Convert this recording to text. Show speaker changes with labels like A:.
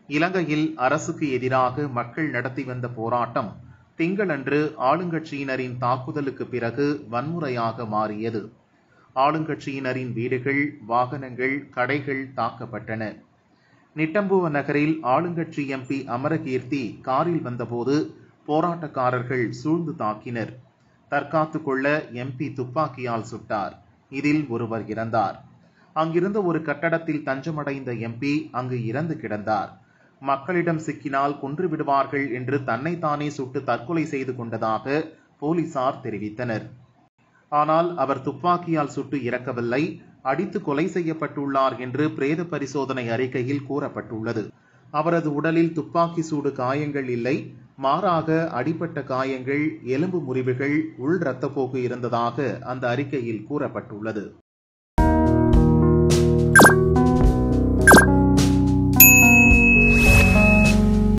A: இலங்கையில் அரசுக்கு எதிராக மக்கள் நடத்தி வந்த போராட்டம் திங்களன்று ஆளுங்கட்சியினரின் தாக்குதலுக்கு பிறகு வன்முறையாக மாறியது ஆளுங்கட்சியினரின் வீடுகள் வாகனங்கள் கடைகள் தாக்கப்பட்டன நிட்டம்புவ நகரில் ஆளுங்கட்சி எம்பி அமரகீர்த்தி காரில் வந்தபோது போராட்டக்காரர்கள் சூழ்ந்து தாக்கினர் தற்காத்து கொள்ள எம்பி துப்பாக்கியால் சுட்டார் இதில் ஒருவர் இறந்தார் அங்கிருந்த ஒரு கட்டடத்தில் தஞ்சமடைந்த எம்பி அங்கு இறந்து கிடந்தார் மக்களிடம் சிக்கினால் கொன்று விடுவார்கள் என்று தன்னைத்தானே சுட்டு தற்கொலை செய்து கொண்டதாக போலீசார் தெரிவித்தனர் ஆனால் அவர் துப்பாக்கியால் சுட்டு இறக்கவில்லை அடித்து கொலை செய்யப்பட்டுள்ளார் என்று பிரேத பரிசோதனை அறிக்கையில் கூறப்பட்டுள்ளது அவரது உடலில் துப்பாக்கி சூடு காயங்கள் இல்லை மாறாக அடிப்பட்ட காயங்கள் எலும்பு முறிவுகள் உள் இரத்தப்போக்கு இருந்ததாக அந்த அறிக்கையில் கூறப்பட்டுள்ளது